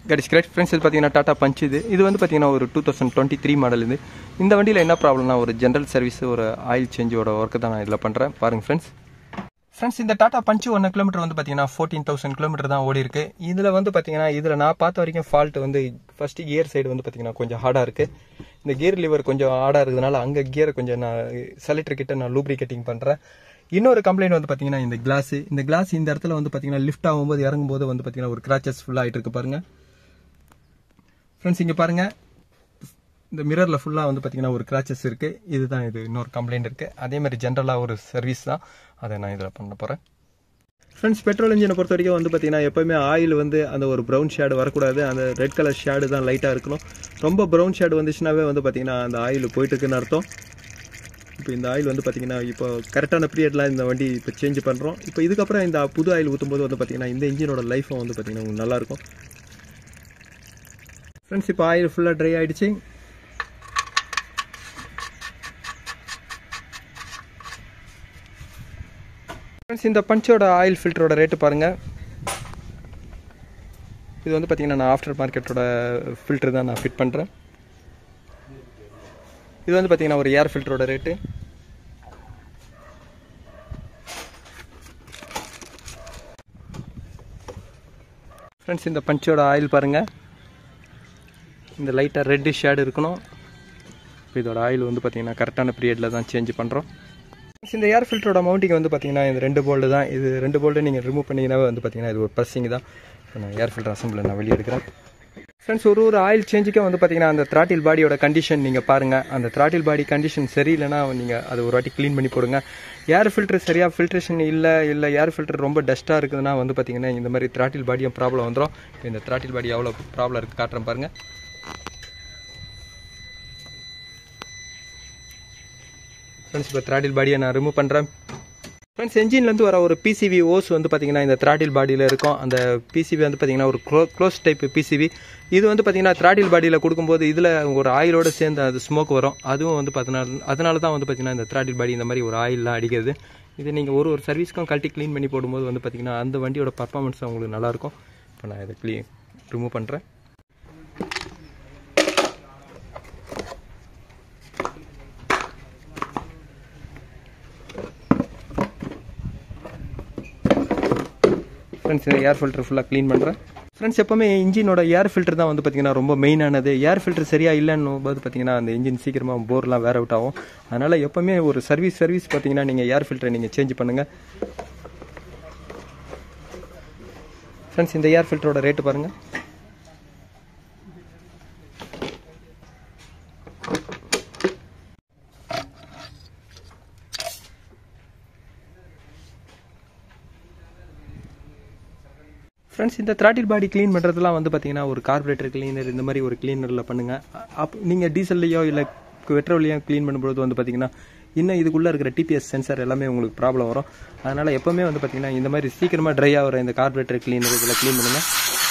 கடிஸ் great friends இது பார்த்தீங்கன்னா Tata punch இது இது வந்து பார்த்தீங்கன்னா ஒரு two thousand twenty three model இது இந்த வண்டியில் என்ன ப்ராப்ளம்னா ஒரு ஜென்ரல் சர்வீஸ் ஒரு ஆயில் சேஞ்சோட ஒர்க்கு தான் நான் இதில் பண்ணுறேன் பாருங்க ஃப்ரெண்ட்ஸ் ஃப்ரெண்ட்ஸ் இந்த டாடா பஞ்சு ஒன்று கிலோமீட்டர் வந்து பார்த்தீங்கன்னா ஃபோர்டீன் தௌசண்ட் கிலோமீட்டர் தான் ஓடி இருக்கு இதில் வந்து பார்த்தீங்கன்னா இதில் நான் பார்த்த வரைக்கும் ஃபால்ட் வந்து ஃபர்ஸ்ட் கியர் சைடு வந்து பார்த்தீங்கன்னா கொஞ்சம் ஹார்டாக இருக்கு இந்த கியர் லிவர் கொஞ்சம் ஹார்டாக இருக்கிறதுனால அங்கே கியரை கொஞ்சம் நான் செலக்டர் கிட்ட நான் லூப்ரிகேட்டிங் பண்ணுறேன் இன்னொரு கம்ப்ளைண்ட் வந்து பார்த்தீங்கன்னா இந்த கிளாஸ் இந்த கிளாஸ் இந்த இடத்துல வந்து பார்த்தீங்கன்னா லிஃப்ட் ஆகும்போது இறங்கும்போது வந்து பார்த்தீங்கன்னா ஒரு கிராச்சஸ் ஃபுல்லாக ஆகிட்டு இருக்கு பாருங்க ஃப்ரெண்ட்ஸ் இங்கே பாருங்க இந்த மிரரில் ஃபுல்லாக வந்து பார்த்தீங்கன்னா ஒரு கிராச்சஸ் இருக்குது இதுதான் இது இன்னொரு கம்ப்ளைண்ட் இருக்குது அதே மாதிரி ஜென்ரலாக ஒரு சர்வீஸ் தான் அதை நான் இதில் பண்ண போகிறேன் ஃப்ரெண்ட்ஸ் பெட்ரோல் இன்ஜினை பொறுத்த வரைக்கும் வந்து பார்த்தீங்கன்னா எப்போயுமே ஆயில் வந்து அந்த ஒரு ப்ரௌன் ஷேடு வரக்கூடாது அந்த ரெட் கலர் ஷேடு தான் லைட்டாக இருக்கணும் ரொம்ப ப்ரௌன் ஷேடு வந்துச்சுனாவே வந்து பார்த்தீங்கன்னா அந்த ஆயில் போயிட்டு இருக்குன்னு அர்த்தம் இப்போ இந்த ஆயில் வந்து பார்த்தீங்கன்னா இப்போ கரெக்டான பீரியட்லாம் இந்த வண்டி இப்போ சேஞ்ச் பண்ணுறோம் இப்போ இதுக்கப்புறம் இந்த புது ஆயில் ஊற்றும்போது வந்து பார்த்தீங்கன்னா இந்த இன்ஜினோட லைஃபும் வந்து பார்த்தீங்கன்னா உங்களுக்கு நல்லாயிருக்கும் ஃப்ரெண்ட்ஸ் இப்போ ஆயில் ஃபுல்லாக ட்ரை ஆகிடுச்சு ஃப்ரெண்ட்ஸ் இந்த பஞ்சோட ஆயில் ஃபில்டரோட ரேட்டு பாருங்கள் இது வந்து பார்த்தீங்கன்னா நான் ஆஃப்டர் மார்க்கெட்டோட ஃபில்டர் தான் நான் ஃபிட் பண்ணுறேன் இது வந்து பார்த்தீங்கன்னா ஒரு ஏர் ஃபில்டரோட ரேட்டு ஃப்ரெண்ட்ஸ் இந்த பஞ்சோட ஆயில் பாருங்கள் இந்த லைட்டாக ரெட்டு ஷேடு இருக்கணும் இப்போ இதோட ஆயில் வந்து பார்த்தீங்கன்னா கரெக்டான பீரியடில் தான் சேஞ்ச் பண்ணுறோம் இந்த ஏர் ஃபில்டரோட மவுண்டிங் வந்து பார்த்தீங்கன்னா இந்த ரெண்டு போல்டு தான் இது ரெண்டு போல்டு நீங்கள் ரிமூவ் பண்ணிங்கனாவே வந்து பார்த்தீங்கன்னா இது ஒரு ப்ரெஸ்ஸிங் தான் இப்போ நான் ஏர் ஃபில்டர் அசம்பிளை நான் வெளியே எடுக்கிறேன் ஃப்ரெண்ட்ஸ் ஒரு ஒரு ஆயில் சேஞ்சுக்கே வந்து பார்த்தீங்கன்னா அந்த த்ராட்டில் பாடியோட கண்டிஷன் நீங்கள் பாருங்கள் அந்த த்ராட்டில் பாடி கண்டிஷன் சரியில்லைன்னா நீங்கள் அதை ஒரு வாட்டி க்ளீன் பண்ணி போடுங்க ஏர் ஃபில்டர் சரியாக ஃபில்ட்ரேஷன் இல்லை இல்லை ஏர் ஃபில்டர் ரொம்ப டஸ்ட்டாக இருக்குதுன்னா வந்து பார்த்தீங்கன்னா இந்த மாதிரி த்ராட்டில் பாடியும் ப்ராப்ளம் வந்துடும் இப்போ இந்த த்ராட்டில் பாடி எவ்வளோ ப்ராப்ளம் இருக்குது காட்டுறேன் பாருங்கள் ஃப்ரெண்ட்ஸ் இப்போ த்ராட்டில் பாடியை நான் ரிமூவ் பண்ணுறேன் ஃப்ரெண்ட்ஸ் என்ஜின்லேருந்து வர ஒரு பிசிவி ஓஸ் வந்து பார்த்தீங்கன்னா இந்த த்ராட்டில் பாடியில் இருக்கும் அந்த பிசிவி வந்து பார்த்தீங்கன்னா ஒரு க்ளோ க்ளோஸ் டைப் பிசிவி இது வந்து பார்த்தீங்கன்னா த்ராட்டில் பாடியில் கொடுக்கும்போது இதில் ஒரு ஆயிலோடு சேர்ந்து அது ஸ்மோக் வரும் அதுவும் வந்து பார்த்தீங்கன்னா அதனால தான் வந்து பார்த்தீங்கன்னா இந்த த்ராட்டில் பாடி இந்த மாதிரி ஒரு ஆயிலெலாம் அடிக்கிறது இது நீங்கள் ஒரு ஒரு சர்வீஸ்க்கும் கழட்டி க்ளீன் பண்ணி போடும்போது வந்து பார்த்தீங்கன்னா அந்த வண்டியோட பர்ஃபார்மன்ஸ் உங்களுக்கு நல்லாயிருக்கும் இப்போ நான் இதை க்ளீன் ரிமூவ் பண்ணுறேன் ஃப்ரெண்ட்ஸ் இந்த ஏர் ஃபில்டர் ஃபுல்லாக க்ளீன் பண்ணுறேன் ஃப்ரெண்ட்ஸ் எப்போவுமே இன்ஜினோட ஏர் ஃபில்டர் தான் வந்து பார்த்தீங்கன்னா ரொம்ப மெயினானது ஏர் ஃபில்டர் சரியாக இல்லைன்னு போது பார்த்தீங்கன்னா அந்த இன்ஜின் சீக்கிரமாக போர்லாம் வேர் அவுட் ஆகும் அதனால் எப்போவுமே ஒரு சர்வீஸ் சர்வீஸ் பார்த்தீங்கன்னா நீங்கள் ஏர் ஃபில்டரை நீங்கள் சேஞ்ச் பண்ணுங்கள் ஃப்ரெண்ட்ஸ் இந்த ஏர் ஃபில்டரோட ரேட்டு பாருங்கள் ஃப்ரெண்ட்ஸ் இந்த த்ராட்டில் பாடி க்ளீன் பண்ணுறதுலாம் வந்து பார்த்தீங்கன்னா ஒரு கார்பரேட்டர் கிளீனர் இந்த மாதிரி ஒரு கிளீனரில் பண்ணுங்கள் அப் நீங்கள் டீசல்லையோ இல்லை பெட்ரோல்லையோ க்ளீன் பண்ணும்போது வந்து பார்த்தீங்கன்னா இன்னும் இதுக்குள்ளே இருக்கிற டிபிஎஸ் சென்சார் எல்லாமே உங்களுக்கு ப்ராப்ளம் வரும் அதனால் எப்போவுமே வந்து பார்த்தீங்கன்னா இந்த மாதிரி சீக்கிரமாக ட்ரை ஆகிற இந்த கார்பரேட்டர் கிளீனர் இதில் க்ளீன் பண்ணுங்கள்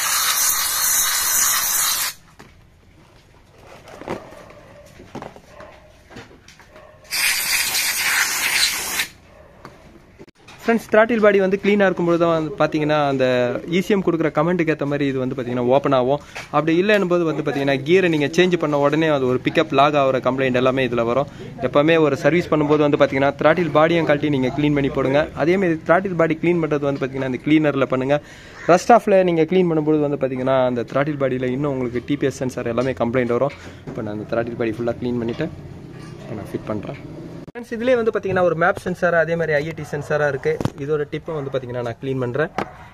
ஃப்ரெண்ட்ஸ் த்ராட்டில் பாடி வந்து க்ளீனாக இருக்கும்போது தான் வந்து பார்த்தீங்கன்னா அந்த இசிஎம் கொடுக்குற கமெண்ட்டுக்கு ஏற்ற மாதிரி இது வந்து பார்த்தீங்கன்னா ஓப்பன் ஆகும் அப்படி இல்லைன்னு போது வந்து பார்த்தீங்கன்னா கியரை நீங்கள் சேஞ்ச் பண்ண உடனே அது ஒரு பிக்கப் லாக் ஆகிற கம்ப்ளைண்ட் எல்லாமே இதில் வரும் எப்போவுமே ஒரு சர்வீஸ் பண்ணும்போது வந்து பார்த்தீங்கன்னா த்ராட்டில் பாடியும் கழட்டி நீங்கள் க்ளீன் பண்ணி போடுங்க அதேமாதிரி த்ராட்டில் பாடி க்ளீன் பண்ணுறது வந்து பார்த்தீங்கன்னா அந்த க்ளீனரில் பண்ணுங்கள் ரஸ்ட் ஆஃபில் நீங்கள் க்ளீன் பண்ணும்போது வந்து பார்த்தீங்கன்னா அந்த த்ராட்டில் பாடியில் இன்னும் உங்களுக்கு டிபிஎஸ் சென்சார் எல்லாமே கம்ப்ளைண்ட் வரும் இப்போ நான் அந்த த்ராட்டில் பாடி ஃபுல்லாக க்ளீன் பண்ணிவிட்டு இப்போ நான் ஃபிட் பண்ணுறேன் ஃப்ரெண்ட்ஸ் இதுலேயே வந்து பார்த்தீங்கன்னா ஒரு மேப் சென்சார் அதே மாதிரி ஐஐடி சென்சாராக இருக்குது இதோட டிப்பை வந்து பார்த்தீங்கன்னா நான் க்ளீன் பண்ணுறேன்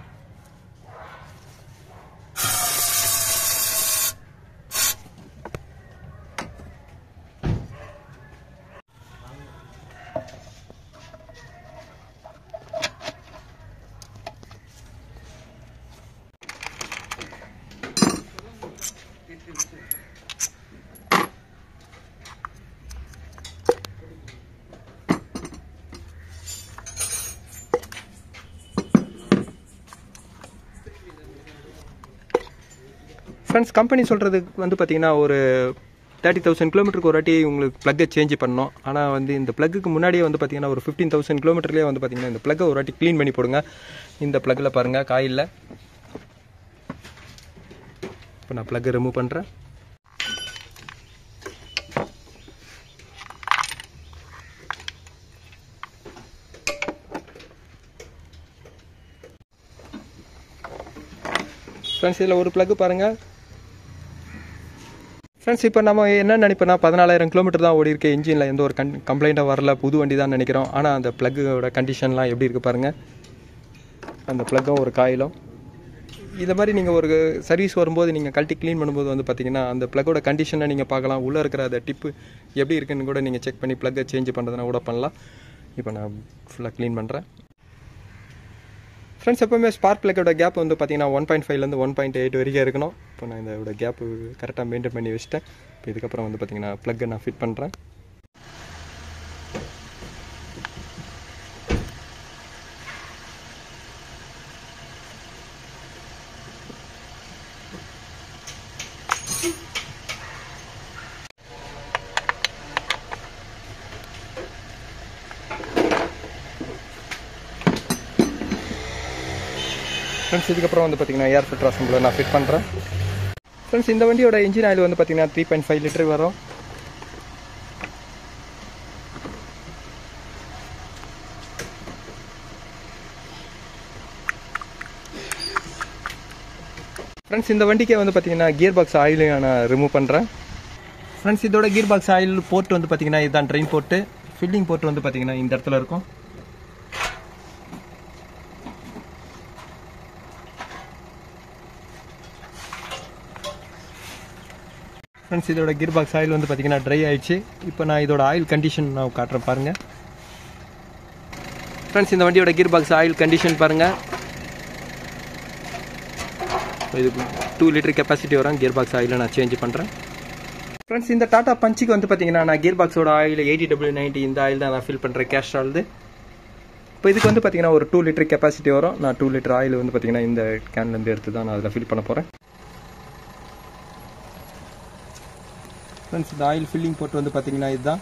ஃப்ரெண்ட்ஸ் கம்பெனி சொல்கிறது வந்து பார்த்தீங்கன்னா ஒரு தேர்ட்டி தௌசண்ட் கிலோமீட்டருக்கு ஒரு வாட்டி உங்களுக்கு ப்ளக்கை சேஞ்ச் பண்ணணும் ஆனால் வந்து இந்த ப்ளக்குக்கு முன்னாடியே வந்து பார்த்தீங்கன்னா ஒரு ஃபிஃப்டீன் தௌசண்ட் கிலோமீட்டர்லேயே வந்து பார்த்தீங்கன்னா இந்த ப்ளக்கை ஒரு வாட்டி க்ளீன் பண்ணி போடுங்க இந்த ப்ளக்கில் பாருங்கள் காயில் இப்போ நான் ப்ளக்கை ரிமூவ் பண்ணுறேன் ஃப்ரெண்ட்ஸ் இதில் ஒரு ப்ளக்கு பாருங்கள் ஃப்ரெண்ட்ஸ் இப்போ நம்ம என்ன நினைப்போம்னா பதினாலாயிரம் கிலோமீட்டர் தான் ஓடி இருக்க இன்ஜினில் எந்த ஒரு கன் கம்ப்ளைண்ட்டும் வரல புது வண்டி தான் நினைக்கிறோம் ஆனால் அந்த ப்ளக்கோட கண்டிஷன்லாம் எப்படி இருக்குது பாருங்கள் அந்த ப்ளக்கும் ஒரு காயிலும் இதை மாதிரி நீங்கள் ஒரு சர்வீஸ் வரும்போது நீங்கள் கழட்டி க்ளீன் பண்ணும்போது வந்து பார்த்தீங்கன்னா அந்த ப்ளக்கோட கண்டிஷனை நீங்கள் பார்க்கலாம் உள்ளே இருக்கிற அந்த டிப்பு எப்படி இருக்குன்னு கூட நீங்கள் செக் பண்ணி ப்ளக்கை சேஞ்ச் பண்ணுறதுனா கூட பண்ணலாம் இப்போ நான் ஃபுல்லாக க்ளீன் பண்ணுறேன் ஃப்ரெண்ட்ஸ் எப்போவுமே ஸ்பார்க் ப்ளக்கோட கேப் வந்து பார்த்தீங்கன்னா ஒன் பாயிண்ட் ஃபைவ்லேருந்து ஒன் பாயிண்ட் எயிட் வரைக்கும் இருக்கணும் இப்போ நான் இதோட கேப்பு கரெக்டாக மெயின்டைன் பண்ணி வச்சுட்டேன் இப்போ இதுக்கப்புறம் வந்து பார்த்தீங்கன்னா ப்ளக்கை நான் ஃபிட் பண்ணுறேன் ஃப்ரெண்ட்ஸ் இதுக்கப்புறம் வந்து பார்த்தீங்கன்னா ஏர் ஃபில்டர் அசம்பிளர் நான் ஃபிட் பண்ணுறேன் ஃப்ரெண்ட்ஸ் இந்த வண்டியோட இன்ஜின் ஆயில் வந்து பார்த்தீங்கன்னா த்ரீ பாயிண்ட் ஃபைவ் லிட்டர் வரும் ஃப்ரெண்ட்ஸ் இந்த வண்டிக்கே வந்து பார்த்தீங்கன்னா கியர் பாக்ஸ் ஆயிலையும் நான் ரிமூவ் பண்ணுறேன் ஃப்ரெண்ட்ஸ் இதோட கியர் பாக்ஸ் ஆயில் போர்ட் வந்து பார்த்தீங்கன்னா இதுதான் ட்ரெயின் போர்ட்டு ஃபில்லிங் போர்ட் வந்து பார்த்தீங்கன்னா இந்த இடத்துல இருக்கும் ஃப்ரெண்ட்ஸ் இதோட கியர் பாக்ஸ் ஆயில் வந்து பார்த்தீங்கன்னா ட்ரை ஆயிடுச்சு இப்போ நான் இதோட ஆயில் கண்டிஷன் நான் காட்டுறேன் பாருங்கள் ஃப்ரெண்ட்ஸ் இந்த வண்டியோட கியர் பாக்ஸ் ஆயில் கண்டிஷன் பாருங்கள் இது டூ லிட்டர் கெப்பாசிட்டி வரும் கியர் பாக்ஸ் ஆயிலை நான் சேஞ்ச் பண்ணுறேன் ஃப்ரெண்ட்ஸ் இந்த டாடா பஞ்சுக்கு வந்து பார்த்தீங்கன்னா நான் கியர் பாக்ஸோட ஆயில் எயிட்டி டபிள்யூ நைன்ட்டி இந்த ஆயில் தான் நான் ஃபில் பண்ணுறேன் கேஸ்ட்ரால்து இப்போ இதுக்கு வந்து பார்த்தீங்கன்னா ஒரு டூ லிட்டர் கெப்பாசிட்டி வரும் நான் டூ லிட்டர் ஆயில் வந்து பார்த்தீங்கன்னா இந்த கேன்லேருந்து எடுத்து தான் நான் அதில் ஃபில் பண்ண போகிறேன் ஃப்ரெண்ட்ஸ் இந்த ஆயில் ஃபில்லிங் போட்டு வந்து பார்த்தீங்கன்னா இதுதான்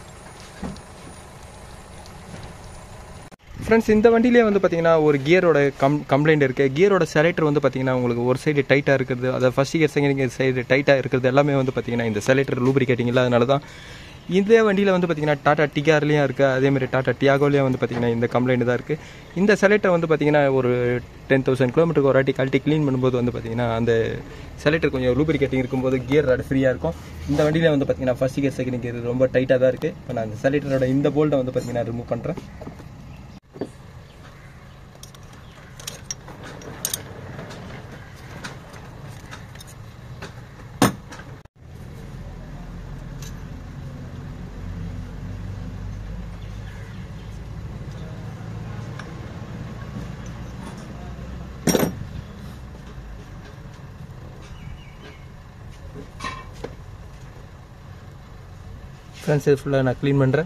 ஃப்ரெண்ட்ஸ் இந்த வண்டியிலே வந்து பார்த்தீங்கன்னா ஒரு கியரோட கம் கம்ப்ளைண்ட் இருக்குது கியரோட செலேட்டர் வந்து பார்த்தீங்கன்னா உங்களுக்கு ஒரு சைடு டைட்டாக இருக்கிறது அதை first gear second gear side டைட்டாக இருக்கிறது எல்லாமே வந்து பார்த்தீங்கன்னா இந்த செலேட்டர் லூப்ரிகேட்டிங் இல்லாதனால தான் இதே வண்டியில் வந்து பார்த்தீங்கன்னா டாடா டிகார்லேயும் இருக்குது அதேமாதிரி டாடா டியாகோலேயும் வந்து பார்த்தீங்கன்னா இந்த கம்ப்ளைண்ட் தான் இருக்குது இந்த செலேட்டர் வந்து பார்த்தீங்கன்னா ஒரு டென் தௌசண்ட் கிலோமீட்டருக்கு ஒரு வாட்டி கழட்டி க்ளீன் பண்ணும்போது வந்து பார்த்தீங்கன்னா அந்த செலேட்டர் கொஞ்சம் லூப்ரிகேட்டிங் இருக்கும்போது கியர் ராடு ஃப்ரீயாக இருக்கும் இந்த வண்டியில் வந்து பார்த்தீங்கன்னா ஃபஸ்ட் கியர் செகண்ட் கியர் ரொம்ப டைட்டாக தான் இருக்குது இப்போ நான் அந்த செலேட்டரோட இந்த போல்ட்டை வந்து பார்த்தீங்கன்னா ரிமூவ் பண்ணுறேன் ஃப்ரெண்ட்ஸ் இது ஃபுல்லாக நான் க்ளீன் பண்ணுறேன்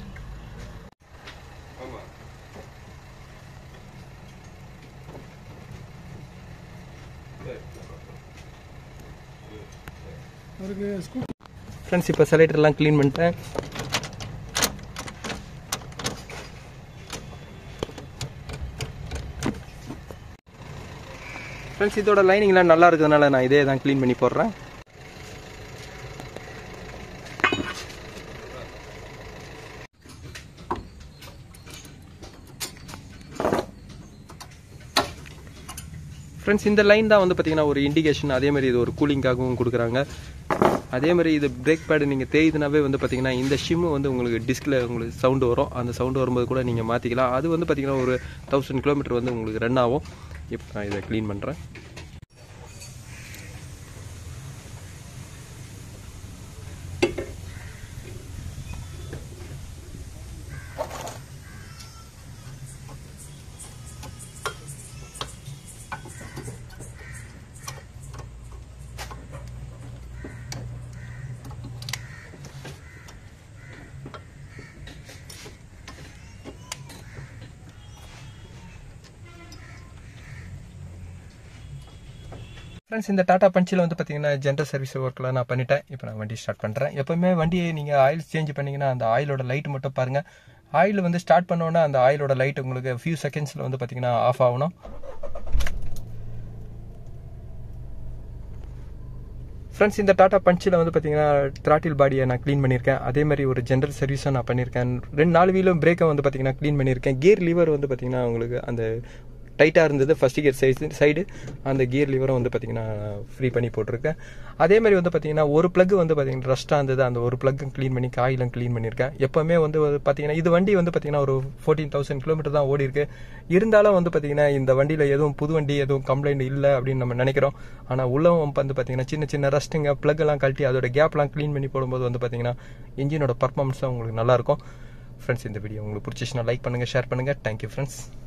ஃப்ரெண்ட்ஸ் இப்போ செலேட்டர்லாம் க்ளீன் பண்ணிட்டேன் ஃப்ரெண்ட்ஸ் இதோட லைனிங்லாம் நல்லா இருக்கிறதுனால நான் இதே தான் க்ளீன் பண்ணி போடுறேன் ஃப்ரெண்ட்ஸ் இந்த லைன் தான் வந்து பார்த்தீங்கன்னா ஒரு இண்டிகேஷன் அதே மாதிரி இது ஒரு கூலிங்காகவும் கொடுக்குறாங்க அதே மாதிரி இது பிரேக் பேடு நீங்கள் தேயுதுனாவே வந்து பார்த்தீங்கன்னா இந்த ஷிம்மு வந்து உங்களுக்கு டிஸ்கில் உங்களுக்கு சவுண்டு வரும் அந்த சவுண்டு வரும்போது கூட நீங்கள் மாற்றிக்கலாம் அது வந்து பார்த்தீங்கன்னா ஒரு தௌசண்ட் கிலோமீட்டர் வந்து உங்களுக்கு ரன் ஆகும் இப்போ நான் இதை க்ளீன் பண்ணுறேன் ஃப்ரெண்ட்ஸ் இந்த டாடா பஞ்சில் வந்து பார்த்தீங்கன்னா ஜென்ரல் சர்வீஸ் ஒர்க்கில் நான் பண்ணிட்டேன் இப்போ நான் வண்டி ஸ்டார்ட் பண்ணுறேன் எப்போவுமே வண்டியை நீங்கள் ஆயில் சேஞ்ச் பண்ணிங்கன்னா அந்த ஆயிலோட லைட் மட்டும் பாருங்கள் ஆயில் வந்து ஸ்டார்ட் பண்ணோன்னா அந்த ஆயிலோட லைட் உங்களுக்கு ஃபியூ செகண்ட்ஸில் வந்து பார்த்தீங்கன்னா ஆஃப் ஆகணும் ஃப்ரெண்ட்ஸ் இந்த டாடா பஞ்சில் வந்து பார்த்தீங்கன்னா த்ராட்டில் பாடியை நான் க்ளீன் பண்ணியிருக்கேன் அதே மாதிரி ஒரு ஜென்ரல் சர்வீஸும் நான் பண்ணியிருக்கேன் ரெண்டு நாலு வீலும் பிரேக்கை வந்து பார்த்தீங்கன்னா க்ளீன் பண்ணியிருக்கேன் கியர் லிவர் வந்து பார்த்தீங்கன்னா உங்களுக்கு அந்த டைட்டாக இருந்தது ஃபஸ்ட் கியர் சைடு சைடு அந்த கியர் லிவரும் வந்து பார்த்தீங்கன்னா ஃப்ரீ பண்ணி போட்டிருக்கேன் அதே மாதிரி வந்து பார்த்தீங்கன்னா ஒரு ப்ளக் வந்து பார்த்தீங்கன்னா ரஸ்ட்டாக இருந்தது அந்த ஒரு ப்ளக்கும் க்ளீன் பண்ணி காயிலும் க்ளீன் பண்ணியிருக்கேன் எப்போவுமே வந்து பார்த்தீங்கன்னா இது வண்டி வந்து பார்த்தீங்கன்னா ஒரு ஃபோர்டீன் தௌசண்ட் கிலோமீட்டர் தான் ஓடி இருக்கு இருந்தாலும் வந்து பார்த்தீங்கன்னா இந்த வண்டியில் எதுவும் புது வண்டி எதுவும் கம்ப்ளைண்ட் இல்லை அப்படின்னு நம்ம நினைக்கிறோம் ஆனால் உள்ளவும் வந்து பார்த்தீங்கன்னா சின்ன சின்ன ரஸ்ட்டுங்க ப்ளக் எல்லாம் கழட்டி அதோட கேப்லாம் க்ளீன் பண்ணி போடும்போது வந்து பார்த்தீங்கன்னா இன்ஜினோட பர்ஃபார்மன்ஸும் உங்களுக்கு நல்லாயிருக்கும் ஃப்ரெண்ட்ஸ் இந்த வீடியோ உங்களுக்கு பிடிச்சிச்சுன்னா லைக் பண்ணுங்கள் ஷேர் பண்ணுங்கள் தேங்க்யூ ஃப்ரெண்ட்ஸ்